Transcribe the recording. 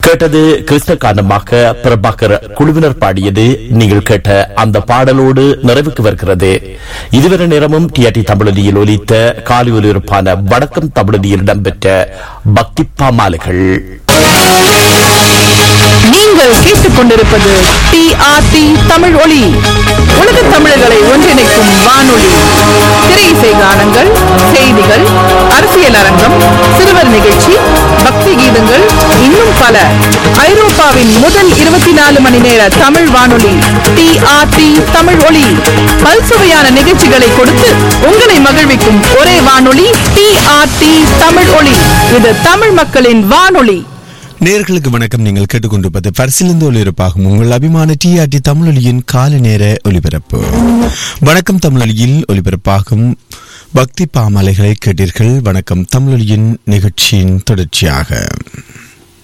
கேட்டது கிறிஸ்த காரணமாக பிரபாகர் குழுவினர் பாடியது நீங்கள் கேட்ட அந்த பாடலோடு நிறைவுக்கு வருகிறது இதுவரை நேரமும் டிஆர்டி தமிழொலியில் ஒலித்த காலி ஒலிபரப்பான வடக்கம் தமிழொலியில் இடம்பெற்ற பக்தி பாமாலைகள் நீங்கள் கேட்டுக்கொண்டிருப்பது டிஆர்டி தமிழ் ஒளி உலக தமிழர்களை ஒன்றிணைக்கும் வானொலி திரை இசை கானங்கள் செய்திகள் அரசியல் அரங்கம் சிறுவர் நிகழ்ச்சி பக்தி கீதங்கள் இன்னும் பல ஐரோப்பாவின் முதல் இருபத்தி நாலு மணி நேர தமிழ் வானொலி டிஆர்டி தமிழ் ஒளி பல்சுவையான நிகழ்ச்சிகளை கொடுத்து உங்களை மகிழ்விக்கும் ஒரே வானொலி டிஆர்டி தமிழ் ஒளி இது தமிழ் மக்களின் வானொலி நேர்களுக்கு வணக்கம் நீங்கள் கேட்டுக்கொண்டிருப்பது பரிசிலிருந்து ஒளிபரப்பாகும் உங்கள் அபிமான டிஆர்டி தமிழொலியின் காலை நேர ஒலிபரப்பு வணக்கம் தமிழொலியில் ஒலிபரப்பாகும் பக்தி பாமாலைகளை கேட்டீர்கள் வணக்கம் தமிழொலியின் நிகழ்ச்சியின் தொடர்ச்சியாக